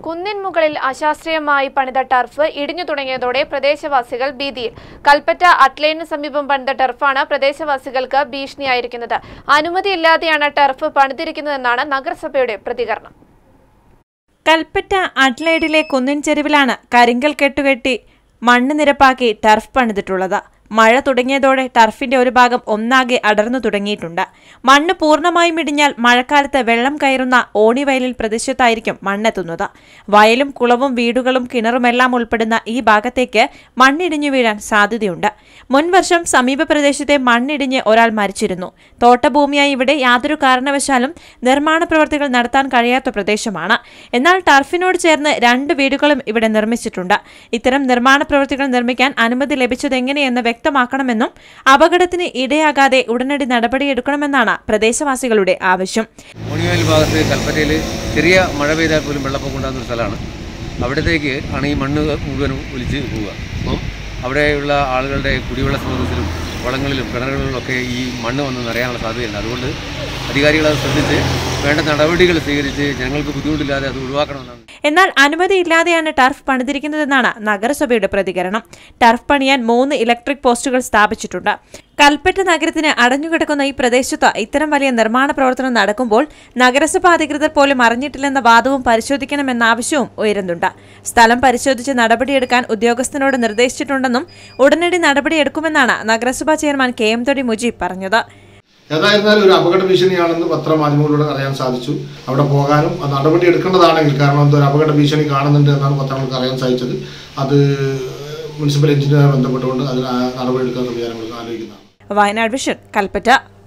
കുന്നിൻ മുകളിൽ അശാസ്ത്രീയമായി പണിത ടർഫ് ഇടിഞ്ഞു തുടങ്ങിയതോടെ പ്രദേശവാസികൾ ഭീതിയിൽ കൽപ്പറ്റ അട്ലൈനു സമീപം പണിത ടർഫാണ് പ്രദേശവാസികൾക്ക് ഭീഷണിയായിരിക്കുന്നത് അനുമതിയില്ലാതെയാണ് ടർഫ് പണിതിരിക്കുന്നതെന്നാണ് നഗരസഭയുടെ പ്രതികരണം കൽപ്പറ്റ അഡ്ലൈഡിലെ കുന്നിൻ ചെരുവിലാണ് കരിങ്കൽ കെട്ടുകെട്ടി മണ്ണ് നിരപ്പാക്കി ടർഫ് പണിതിട്ടുള്ളത് മഴ തുടങ്ങിയതോടെ ടർഫിന്റെ ഒരു ഭാഗം ഒന്നാകെ അടർന്നു തുടങ്ങിയിട്ടുണ്ട് മണ്ണ് പൂർണ്ണമായും ഇടിഞ്ഞാൽ മഴക്കാലത്ത് വെള്ളം കയറുന്ന ഓണിവയലിൽ പ്രദേശത്തായിരിക്കും മണ്ണെത്തുന്നത് വയലും കുളവും വീടുകളും കിണറുമെല്ലാം ഉൾപ്പെടുന്ന ഈ ഭാഗത്തേക്ക് മണ്ണിടിഞ്ഞു വീഴാൻ സാധ്യതയുണ്ട് മുൻവർഷം സമീപ പ്രദേശത്തെ മണ്ണിടിഞ്ഞ് ഒരാൾ മരിച്ചിരുന്നു തോട്ടഭൂമിയായി ഇവിടെ യാതൊരു കാരണവശാലും നിർമ്മാണ പ്രവർത്തികൾ നടത്താൻ കഴിയാത്ത പ്രദേശമാണ് എന്നാൽ ടർഫിനോട് ചേർന്ന് രണ്ട് വീടുകളും ഇവിടെ നിർമ്മിച്ചിട്ടുണ്ട് ഇത്തരം നിർമ്മാണ പ്രവൃത്തികൾ നിർമ്മിക്കാൻ അനുമതി ലഭിച്ചതെങ്ങനെയെന്ന് വ്യക്തമാക്കണമെന്നും അപകടത്തിന് ഇടയാകാതെ ഉടനടി നടപടിയെടുക്കണമെന്നാണ് പ്രദേശവാസികളുടെ ആവശ്യം ഓണിയോയിൽ ഭാഗത്ത് കൽപ്പറ്റയിൽ ചെറിയ മഴ പെയ്താൽ പോലും വെള്ളപ്പൊക്കം ഉണ്ടാകുന്ന ഒരു സ്ഥലമാണ് അവിടത്തേക്ക് ആണ് ഈ മണ്ണ് മുഴുവനും ഒലിച്ച് പോവുക അപ്പം അവിടെയുള്ള ആളുകളുടെ കുടിവെള്ള സ്രോതസ്സിലും വളങ്ങളിലും കിണറുകളിലൊക്കെ ഈ മണ്ണ് വന്ന് നിറയാനുള്ള സാധ്യതയുണ്ട് അതുകൊണ്ട് അധികാരികൾ അത് ശ്രദ്ധിച്ച് വേണ്ട നടപടികൾ സ്വീകരിച്ച് ജനങ്ങൾക്ക് ബുദ്ധിമുട്ടില്ലാതെ അത് ഒഴിവാക്കണമെന്നാണ് എന്നാൽ അനുമതിയില്ലാതെയാണ് ടർഫ് പണിതിരിക്കുന്നതെന്നാണ് നഗരസഭയുടെ പ്രതികരണം ടർഫ് പണിയാൻ മൂന്ന് ഇലക്ട്രിക് പോസ്റ്റുകൾ സ്ഥാപിച്ചിട്ടുണ്ട് കൽപ്പറ്റ നഗരത്തിന് അടഞ്ഞുകിടക്കുന്ന ഈ പ്രദേശത്ത് ഇത്തരം വലിയ നിർമ്മാണ പ്രവർത്തനം നടക്കുമ്പോൾ നഗരസഭാ അധികൃതർ പോലും അറിഞ്ഞിട്ടില്ലെന്ന വാദവും പരിശോധിക്കണമെന്ന ആവശ്യവും ഉയരുന്നുണ്ട് സ്ഥലം പരിശോധിച്ച് നടപടിയെടുക്കാൻ ഉദ്യോഗസ്ഥനോട് നിർദ്ദേശിച്ചിട്ടുണ്ടെന്നും ഉടനടി നടപടിയെടുക്കുമെന്നാണ് നഗരസഭാ chairman K M Thodi Mujeeb പറഞ്ഞത് ഏതായിരുന്നാലും ഒരു അപകട ഭീഷണിയാണെന്ന് പത്രമാധ്യമങ്ങളിലൂടെ അറിയാൻ സാധിച്ചു അവിടെ പോകാനും അത് നടപടി എടുക്കേണ്ടതാണെങ്കിൽ കാരണം എന്തോ ഒരു അപകട ഭീഷണി കാണുന്നുണ്ട് എന്നാണ് പത്രങ്ങൾക്ക് അറിയാൻ സാധിച്ചത് അത് മുനിസിപ്പൽ എഞ്ചിനീയറെ ബന്ധപ്പെട്ടുകൊണ്ട് അതിന് ആ നടപടി എടുക്കാൻ സംവിധാനങ്ങൾ ആലോചിക്കുന്നതാണ് വയനാട് വിഷൻ കൽപ്പറ്റ